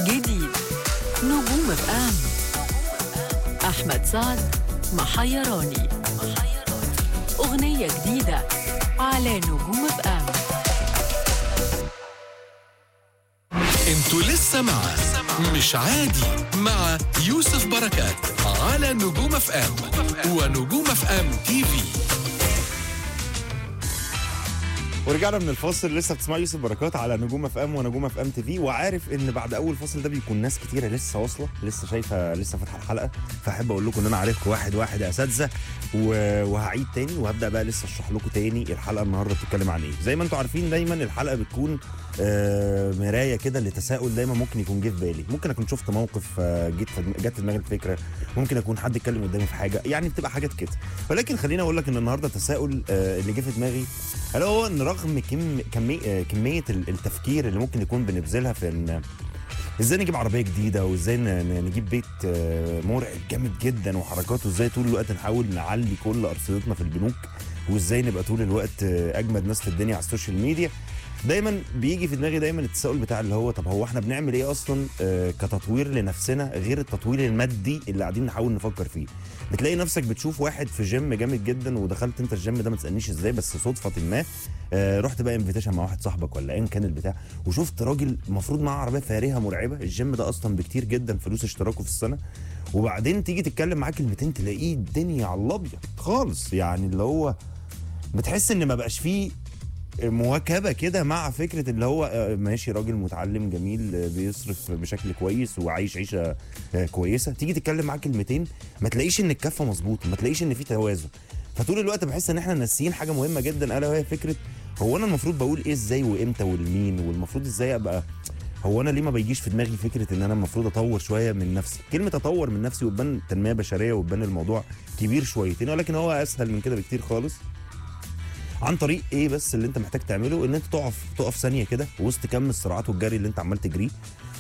جديد نجوم اف ام احمد سعد محيراني اغنيه جديده على نجوم اف ام انتوا لسه مع مش عادي مع يوسف بركات على نجوم اف ام ونجوم اف ام تي في ورجعنا من الفاصل لسه بتسمع يوسف بركات على نجوم اف ام ونجوم اف ام تي في وعارف ان بعد اول فاصل ده بيكون ناس كتيره لسه واصله لسه شايفه لسه فاتحه الحلقه فاحب اقول لكم ان انا عارفكم واحد واحد يا اساتذه و- وهعيد تاني وهبدا بقى لسه اشرح لكم تاني الحلقه النهارده بتتكلم عن ايه زي ما انتم عارفين دايما الحلقه بتكون آه، مرايه كده لتساؤل دايما ممكن يكون جه في بالي ممكن اكون شفت موقف آه، جيت في دم- جت في دماغي الفكره ممكن اكون حد اتكلم قدامي في حاجه يعني بتبقى حاجات كده ولكن خليني اقول لك ان النهارده التساؤل آه، اللي جه في دماغي هل هو ان رغم كم كمية, آه، كميه ال- التفكير اللي ممكن يكون بنبذلها في ان ازاي نجيب عربيه جديده وازاي ن- ن- نجيب بيت آه، مرعب جامد جدا وحركات وازاي طول الوقت نحاول نعلي كل ارصدتنا في البنوك وازاي نبقى طول الوقت آه، اجمد ناس في الدنيا على السوشيال ميديا دايما بيجي في دماغي دايما التساؤل بتاع اللي هو طب هو احنا بنعمل ايه اصلا آه، كتطوير لنفسنا غير التطوير المادي اللي قاعدين نحاول نفكر فيه بتلاقي نفسك بتشوف واحد في جيم جامد جدا ودخلت انت الجيم ده ما تسالنيش ازاي بس صدفه ما آه، رحت بقى انفيتيشن مع واحد صاحبك ولا ايا كان البتاع وشفت راجل المفروض معاه عربيه فارهه مرعبه الجيم ده اصلا بكتير جدا فلوس اشتراكه في السنه وبعدين تيجي تتكلم معاه كلمتين تلاقيه الدنيا على الابيض خالص يعني اللي هو بتحس ان ما بقاش فيه مواكبه كده مع فكره اللي هو آه، ماشي راجل متعلم جميل آه، بيصرف بشكل كويس وعايش عيشه آه، كويسه تيجي تتكلم معاه كلمتين ما تلاقيش ان الكفه مظبوطه ما تلاقيش ان في توازن فطول الوقت بحس ان احنا ناسيين حاجه مهمه جدا الا وهي فكره هو انا المفروض بقول ايه ازاي وامتى والمين والمفروض ازاي ابقى هو انا ليه ما بيجيش في دماغي فكره ان انا المفروض اطور شويه من نفسي كلمه اطور من نفسي وتبان تنميه بشريه وتبان الموضوع كبير شويتين ولكن هو اسهل من كده بكتير خالص عن طريق ايه بس اللي انت محتاج تعمله ان انت تقف تقف ثانيه كده وسط كم الصراعات والجري اللي انت عمال تجريه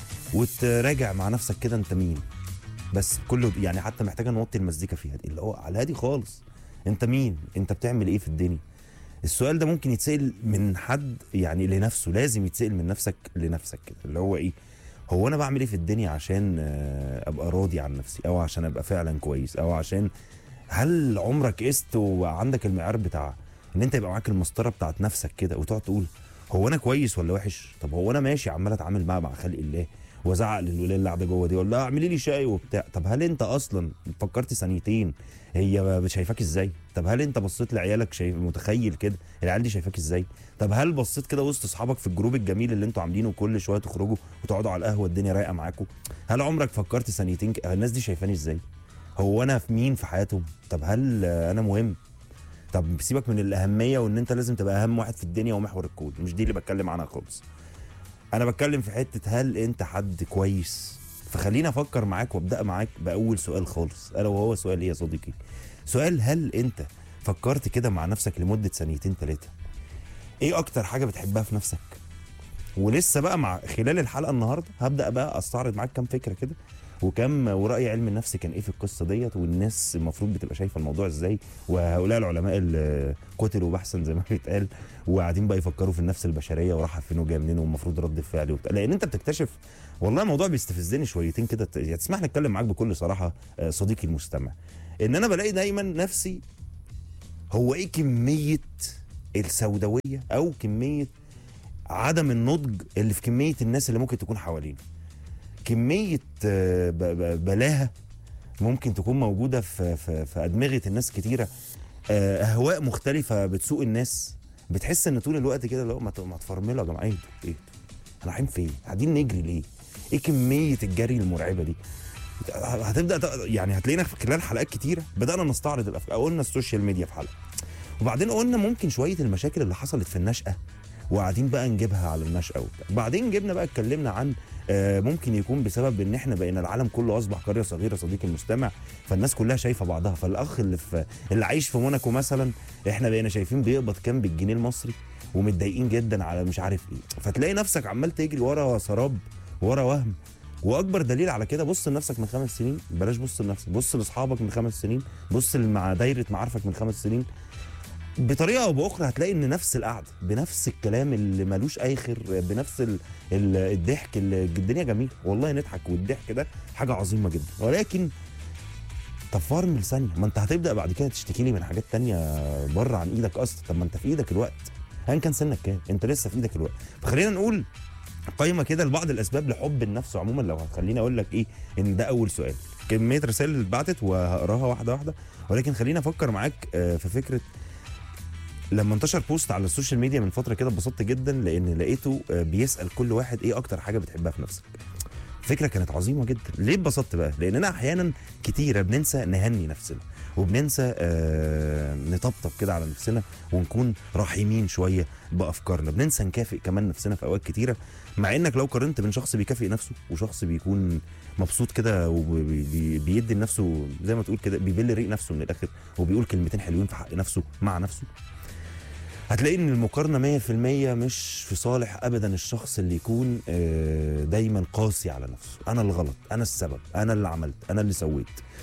وتراجع مع نفسك كده انت مين بس كله يعني حتى محتاجه نوطي المزيكا فيها دي اللي هو على الهادي خالص انت مين انت بتعمل ايه في الدنيا السؤال ده ممكن يتسال من حد يعني لنفسه لازم يتسال من نفسك لنفسك كده اللي هو ايه هو انا بعمل ايه في الدنيا عشان آه، ابقى راضي عن نفسي او عشان ابقى فعلا كويس او عشان هل عمرك قست وعندك المعيار بتاع ان انت يبقى معاك المسطره بتاعت نفسك كده وتقعد تقول هو انا كويس ولا وحش طب هو انا ماشي عمال اتعامل مع مع خلق الله وازعق للوليه اللي قاعده جوه دي اقول لها اعملي لي شاي وبتاع طب هل انت اصلا فكرت ثانيتين هي شايفاك ازاي طب هل انت بصيت لعيالك شايف متخيل كده العيال دي شايفاك ازاي طب هل بصيت كده وسط اصحابك في الجروب الجميل اللي انتوا عاملينه كل شويه تخرجوا وتقعدوا على القهوه الدنيا رايقه معاكم هل عمرك فكرت ثانيتين ك- الناس دي شايفاني ازاي هو انا في مين في حياتهم طب هل آه، انا مهم طب سيبك من الاهميه وان انت لازم تبقى اهم واحد في الدنيا ومحور الكون مش دي اللي بتكلم عنها خالص انا بتكلم في حته هل انت حد كويس فخليني افكر معاك وابدا معاك باول سؤال خالص الا وهو سؤال ايه يا صديقي سؤال هل انت فكرت كده مع نفسك لمده ثانيتين ثلاثه ايه اكتر حاجه بتحبها في نفسك ولسه بقى مع خلال الحلقه النهارده هبدا بقى استعرض معاك كام فكره كده وكم وراي علم النفس كان ايه في القصه ديت والناس المفروض بتبقى شايفه الموضوع ازاي وهؤلاء العلماء اللي قتلوا بحثا زي ما بيتقال وقاعدين بقى يفكروا في النفس البشريه وراحه فين وجايه منين والمفروض رد الفعل وبتاع لان انت بتكتشف والله الموضوع بيستفزني شويتين كده ت- يعني تسمح لي اتكلم معاك بكل صراحه آه، صديقي المستمع ان انا بلاقي دايما نفسي هو ايه كميه السوداويه او كميه عدم النضج اللي في كميه الناس اللي ممكن تكون حوالينا كميه آه، ب- ب- بلاهه ممكن تكون موجوده في في, في ادمغه الناس كتيره آه، اهواء مختلفه بتسوق الناس بتحس ان طول الوقت كده لو ما ت- ما تفرملوا يا جماعه ايه ده؟ ايه ده؟ احنا رايحين فين قاعدين نجري ليه ايه كميه الجري المرعبه دي هتبدا ت- يعني هتلاقينا في خلال حلقات كتيره بدانا نستعرض الافكار قلنا السوشيال ميديا في حلقه وبعدين قلنا ممكن شويه المشاكل اللي حصلت في النشأة وقاعدين بقى نجيبها على النشأة وبتاع بعدين جبنا بقى اتكلمنا عن آه، ممكن يكون بسبب ان احنا بقينا العالم كله اصبح قريه صغيره صديقي المستمع فالناس كلها شايفه بعضها فالاخ اللي في اللي عايش في موناكو مثلا احنا بقينا شايفين بيقبض كام بالجنيه المصري ومتضايقين جدا على مش عارف ايه فتلاقي نفسك عمال تجري ورا سراب ورا وهم واكبر دليل على كده بص لنفسك من خمس سنين بلاش بص لنفسك بص لاصحابك من خمس سنين بص مع دايره معارفك من خمس سنين بطريقه او باخرى هتلاقي ان نفس القعده بنفس الكلام اللي ملوش اخر بنفس ال... ال... الضحك اللي الدنيا جميله والله نضحك والضحك ده حاجه عظيمه جدا ولكن طب فرمل ثانيه ما انت هتبدا بعد كده تشتكي لي من حاجات تانية بره عن ايدك اصلا طب ما انت في ايدك الوقت ايا كان سنك كام انت لسه في ايدك الوقت فخلينا نقول قائمه كده لبعض الاسباب لحب النفس عموما لو هتخليني اقول لك ايه ان ده اول سؤال كميه رسائل اللي اتبعتت وهقراها واحده واحده ولكن خليني افكر معاك آه، في فكره لما انتشر بوست على السوشيال ميديا من فتره كده اتبسطت جدا لان لقيته آه، بيسال كل واحد ايه اكتر حاجه بتحبها في نفسك فكره كانت عظيمه جدا ليه اتبسطت بقى لاننا احيانا كتيره بننسى نهني نفسنا وبننسى آه نطبطب كده على نفسنا ونكون رحيمين شويه بافكارنا بننسى نكافئ كمان نفسنا في اوقات كتيره مع انك لو قارنت بين شخص بيكافئ نفسه وشخص بيكون مبسوط كده وبيدي لنفسه زي ما تقول كده بيبل ريق نفسه من الاخر وبيقول كلمتين حلوين في حق نفسه مع نفسه هتلاقي ان المقارنه 100% مش في صالح ابدا الشخص اللي يكون آه، دايما قاسي على نفسه انا الغلط انا السبب انا اللي عملت انا اللي سويت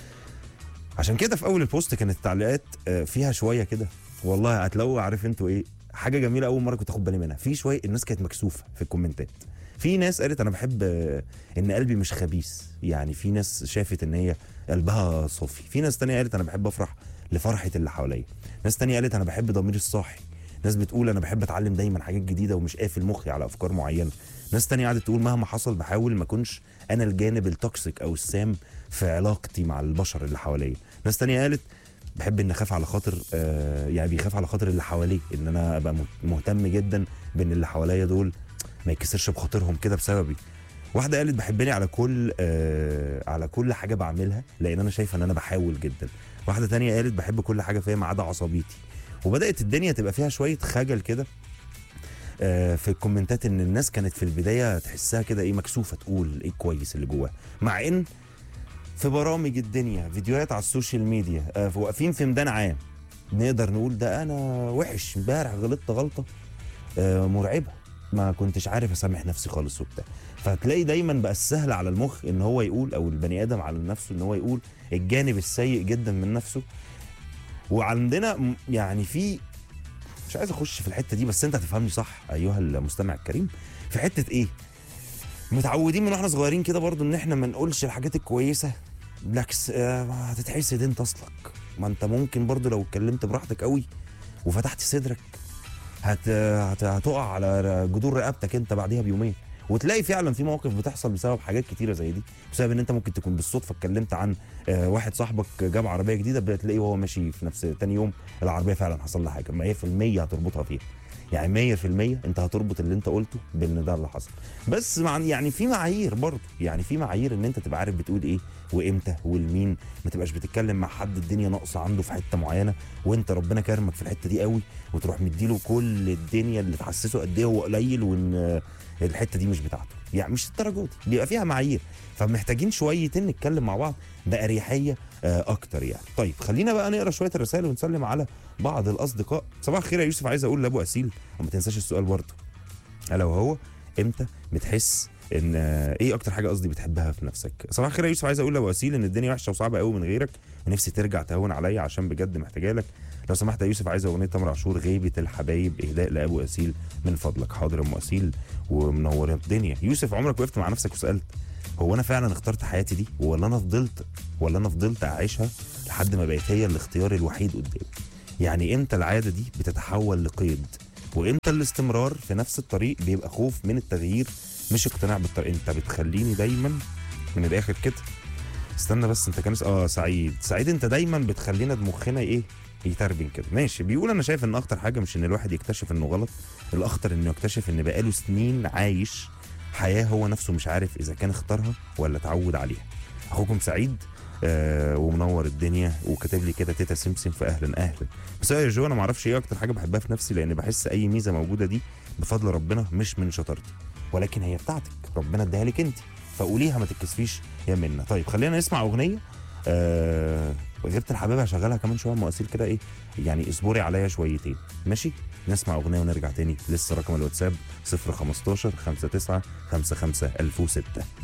عشان كده في اول البوست كانت التعليقات آه، فيها شويه كده والله هتلاقوا عارف انتوا ايه حاجه جميله اول مره كنت اخد بالي منها في شويه الناس كانت مكسوفه في الكومنتات في ناس قالت انا بحب آه، ان قلبي مش خبيث يعني في ناس شافت ان هي قلبها صافي في ناس تانية قالت انا بحب افرح لفرحه اللي حواليا ناس تانية قالت انا بحب ضميري الصاحي ناس بتقول انا بحب اتعلم دايما حاجات جديده ومش قافل مخي على افكار معينه ناس تانية قعدت تقول مهما حصل بحاول ما اكونش انا الجانب التوكسيك او السام في علاقتي مع البشر اللي حواليا ناس تانية قالت بحب ان اخاف على خاطر آه يعني بيخاف على خاطر اللي حواليه ان انا ابقى مهتم جدا بان اللي حواليا دول ما يكسرش بخاطرهم كده بسببي واحده قالت بحبني على كل آه على كل حاجه بعملها لان انا شايفه ان انا بحاول جدا واحده تانية قالت بحب كل حاجه فيا ما عدا عصبيتي وبدات الدنيا تبقى فيها شويه خجل كده آه، في الكومنتات ان الناس كانت في البدايه تحسها كده ايه مكسوفه تقول ايه كويس اللي جواها مع ان في برامج الدنيا فيديوهات على السوشيال ميديا آه، واقفين في ميدان عام نقدر نقول ده انا وحش امبارح غلطت غلطه آه، مرعبه ما كنتش عارف اسامح نفسي خالص وبتاع فهتلاقي دايما بقى السهل على المخ ان هو يقول او البني ادم على نفسه ان هو يقول الجانب السيء جدا من نفسه وعندنا م- يعني في مش عايز اخش في الحته دي بس انت هتفهمني صح ايها المستمع الكريم في حته ايه متعودين من واحنا صغيرين كده برضو ان احنا ما نقولش الحاجات الكويسه بالعكس آه، هتتحسد انت اصلك ما انت ممكن برضو لو اتكلمت براحتك قوي وفتحت صدرك هت... هت... هتقع على جذور رقبتك انت بعديها بيومين وتلاقي فعلا في مواقف بتحصل بسبب حاجات كتيره زي دي بسبب ان انت ممكن تكون بالصدفه اتكلمت عن آه، واحد صاحبك جاب عربيه جديده بتلاقيه وهو ماشي في نفس تاني يوم العربيه فعلا حصل لها حاجه 100% هتربطها فيها يعني 100% انت هتربط اللي انت قلته بان ده اللي حصل بس مع يعني في معايير برضه يعني في معايير ان انت تبقى عارف بتقول ايه وامتى والمين ما تبقاش بتتكلم مع حد الدنيا ناقصه عنده في حته معينه وانت ربنا كرمك في الحته دي قوي وتروح مديله كل الدنيا اللي تحسسه قد ايه هو قليل وان آه، الحته دي مش بتاعته يعني مش الدرجه دي بيبقى فيها معايير فمحتاجين شويتين نتكلم مع بعض باريحيه آه، اكتر يعني طيب خلينا بقى نقرا شويه الرسائل ونسلم على بعض الاصدقاء صباح الخير يا يوسف عايز اقول لابو اسيل وما تنساش السؤال برضه الا وهو امتى بتحس ان آه، ايه اكتر حاجه قصدي بتحبها في نفسك صباح الخير يا يوسف عايز اقول لابو اسيل ان الدنيا وحشه وصعبه قوي من غيرك ونفسي ترجع تهون عليا عشان بجد محتاجه لك لو سمحت يا يوسف عايز اغنيه تامر عاشور غيبه الحبايب اهداء لابو اسيل من فضلك حاضر يا ام اسيل ومنور الدنيا يوسف عمرك وقفت مع نفسك وسالت هو انا فعلا اخترت حياتي دي ولا انا فضلت ولا انا فضلت اعيشها لحد ما بقت هي الاختيار الوحيد قدامي يعني امتى العاده دي بتتحول لقيد وامتى الاستمرار في نفس الطريق بيبقى خوف من التغيير مش اقتناع بالطريق انت بتخليني دايما من الاخر كده استنى بس انت كان اه سعيد سعيد انت دايما بتخلينا مخنا ايه يتربن كده ماشي بيقول انا شايف ان اخطر حاجه مش ان الواحد يكتشف انه غلط الاخطر انه يكتشف ان بقاله سنين عايش حياه هو نفسه مش عارف اذا كان اختارها ولا اتعود عليها اخوكم سعيد آه ومنور الدنيا وكاتب لي كده تيتا سمسم في اهلا اهلا بس يا جو انا ما اعرفش ايه اكتر حاجه بحبها في نفسي لان بحس اي ميزه موجوده دي بفضل ربنا مش من شطارتي ولكن هي بتاعتك ربنا اداها لك انت فقوليها ما تتكسفيش يا منى طيب خلينا نسمع اغنيه آه غيرة الحبايب هشغلها كمان شويه مؤثر كده ايه يعني اصبري عليا شويتين ماشي نسمع اغنيه ونرجع تاني لسه رقم الواتساب 015 59 55 1006